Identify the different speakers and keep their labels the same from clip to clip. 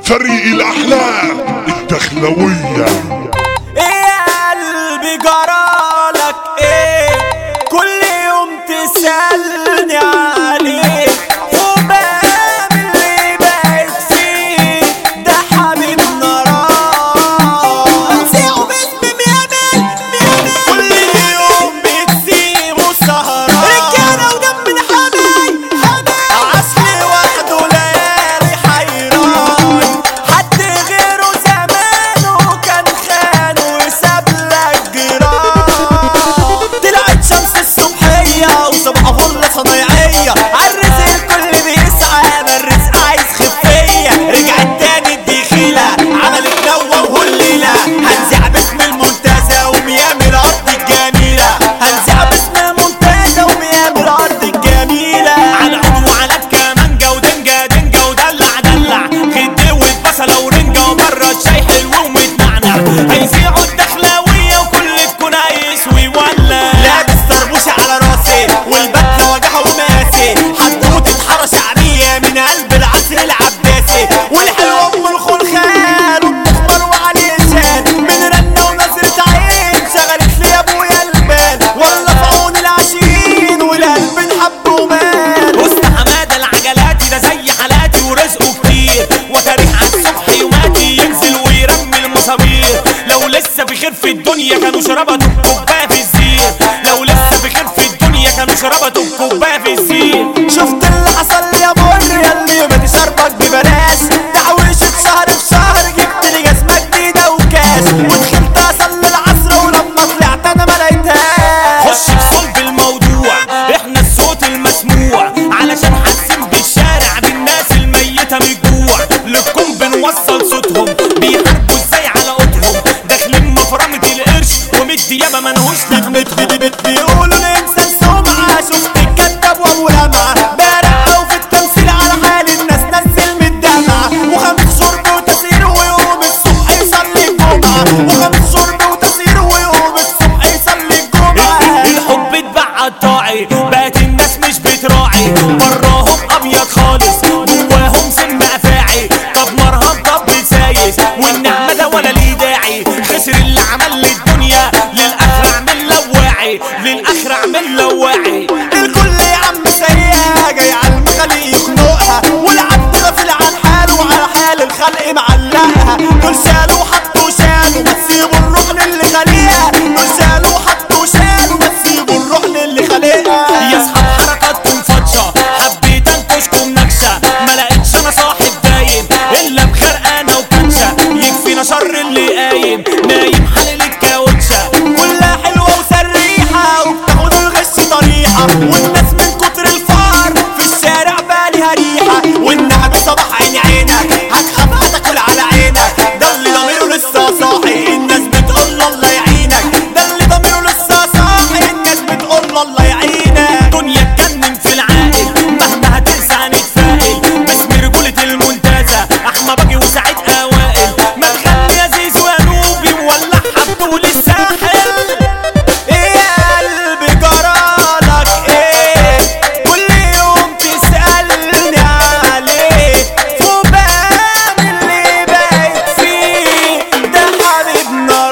Speaker 1: طريق الاحلام الدخلويه
Speaker 2: ايه يا قلبي جرالك ايه كل يوم تسألني عليه وبقى اللي بقيت فيه ده حبيبنا راح نسيعه باسم ميامي ميامي كل يوم بتسيبه سهران رجالة ودم حماي حماي عسل وحده ليالي حيران حد غيره زمانه كان خان وساب لك جيران طلعت شمس الصبحية وصبح غلة صنايعية عالرزق الكل بيسعى ما الرزق عايز خفية رجعت تاني الدخيلة عملت نوة وهليلة هنزع باسم المنتزه وميامي الأرض الجميلة هنزع باسم المنتزه وميامي الأرض الجميلة على عود وعلى كمانجا ودنجا دنجا ودلع دلع خد وبصلة ورنجة وبره الشاي حلو ومتنعنع هيذيعوا الدخلاوية وكل تكون عايش ويولع لابس طربوشة على راسي والبدلة وجعها وماسي حدوتة حارة شعبية من قلب العصر العباسي والحلوة ام الخلخال وبتخبر وعليه شان من رنة ونظرة عين شغلت لي ابويا البال ولا في عون العاشقين والقلب انحب ومال وسط حمادة العجلاتي ده زي حالاتي ورزقه كتير وتاريخ على الصبح يوماتي ينزل ويرمي المسامير لو لسه بخير في الدنيا كانوا شربتوا بكوبايه في الزير لو لسه بخير في الدنيا كانوا شربتوا بكوبايه في الزير شفت اللي حصل يا بر ياللي ما تشربك ببلاش تحويشة شهر في شهر جبت لي جزمة جديدة وكاش ودخلت اصلي العصر ولما طلعت انا ما لقيتهاش خش في صلب الموضوع احنا الصوت المسموع علشان حاسين بالشارع بالناس الميتة من الجوع لكم بنوصل صوتهم بيحاربوا ازاي على قوتهم داخلين مفرمة القرش ومدي يابا منهوش نغمتهم بيقولوا الانسان سمعة شفت الكداب وابو لمعة بارع وفي التمثيل على حال الناس نزل من الدمعة وخمس شرب وتسير ويقوم الصبح يصلي الجمعة وخمس شرب وتسير ويقوم الصبح يصلي الجمعة الحب اتباع قطاعي بقت الناس مش بتراعي براهم ابيض خالص جواهم سم افاعي طب مرهم طب سايس والنعمة ده ولا ليه داعي خسر اللي عمل للدنيا للاخر اعمل لواعي للاخر اعمل لواعي الكل يا عم سيئة جاي على المخلي يخنقها والعبد غافل عن حاله وعلى حال الخلق معلقها دول شالوا وحطوا شالوا ما تسيبوا الروح للي خليها دول شالوا وحطوا شالوا ما تسيبوا الروح للي خليها يا اصحاب حركاتكم فطشه حبيت انكشكم نكشه ما لقيتش انا صاحب دايم الا بخرقانه وكنشه يكفينا شر اللي قايم نايم حلل الكاوتشه كلها حلوه وسريحه وبتاخد الغش طريحه والناس من كتر الفار في الشارع بالها ريحه والنعم صباح عين عينك هتخاف هتاكل على عينك ده اللي ضميره لسه صاحي الناس بتقول له الله يعينك ده اللي ضميره لسه صاحي الناس بتقول له الله يعينك دنيا تجنن في العاقل مهما هتنسى هنتفائل باسم رجولة المنتزه احمى باجي وسعيد اوائل ما تخلي يا زيزو يا نوبي مولعها بطول الساحل ايه يا قلبي جرالك ايه كل يوم تسألني عليه فوبان اللي بقيت فيه ده حبيبنا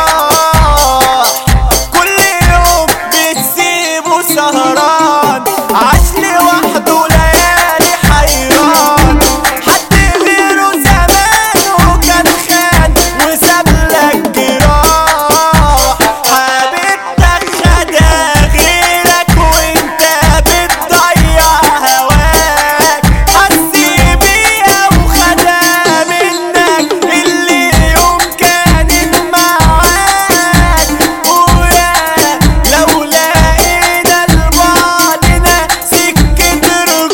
Speaker 2: راح كل يوم بتسيبه سهران عاش لوحده ليالي حيران حد غيره زمانه كان خان وساب لك جراح حبيبتك خدها غيرك وانت بتضيع هواك حس بيها وخدها منك اللي يوم كانت معاك ويا لو لقينا لبعضنا سكة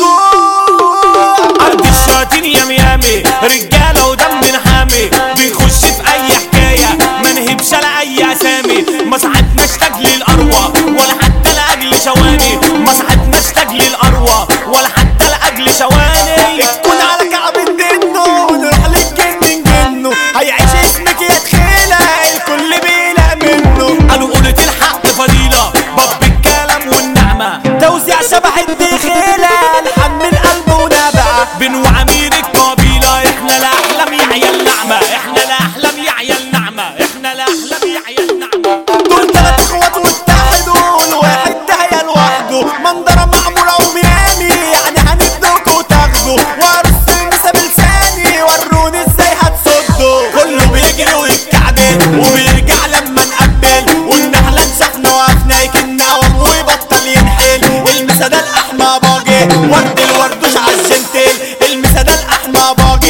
Speaker 2: رجوع عند الشياطين يا ميامي رجالة ودم حامي بنخش في أي حكاية ما نهبش لأي أسامي ما ساعدناش لاجل الأروى ولا حتى لأجل شواني ما ساعدناش لاجل الأروى ولا حتى لأجل شواني تكون على كعب الدنو ونروح للجن نجنه هيعيش اسمك يا تخيلة الكل بيلا منه قالوا قولة الحق فضيلة باب الكلام والنعمة توزيع شبح الدخيلة الحن من قلبه ونبع بن وعمير القبيلة احنا الأحلام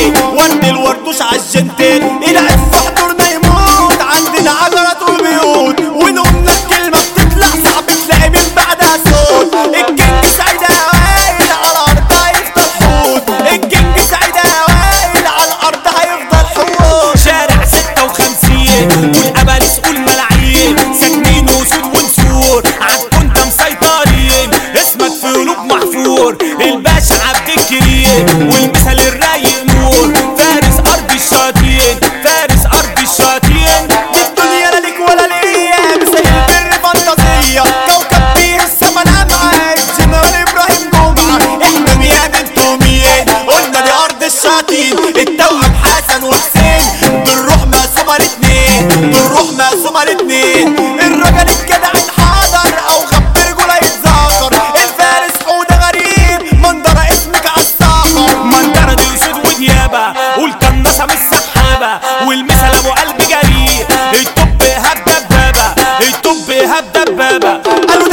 Speaker 2: الجنتين ورد الوردوش عالجنتين العب في حضورنا يموت عندنا عجرات وبيوت ونقولنا الكلمة بتطلع صعب تلاقي من بعدها صوت الكينج سعيد هوايل على الأرض هيفضل حوت الكينج سعيد هوايل على الأرض هيفضل حوت شارع ستة وخمسين والأباليس والملاعين ساكنين وسود ونسور عالكون ده مسيطرين اسمك في قلوب محفور الباشا عبد الكريم والمثل الرايق نور فارس أرض الشياطين فارس أرض الشياطين دي الدنيا لا ليك ولا ليا مثل البر فانتازية كوكب فيه السما لمعة الجنرال إبراهيم جمعة احنا مياه انتوا مين قلنا دي أرض الشياطين التوأم حسن وحسين بالروح مقسومة الاتنين بالروح مقسومة الاتنين الراجل الجدع انحدر أو غب رجوله يتذكر الفارس حودة غريب منظرة اسمك عالساحر منظرة دي أسود وديابة والقناصة مش سحابة والمثل أبو قلب جريء الطب هب دبابة الطب هب دبابة قالوا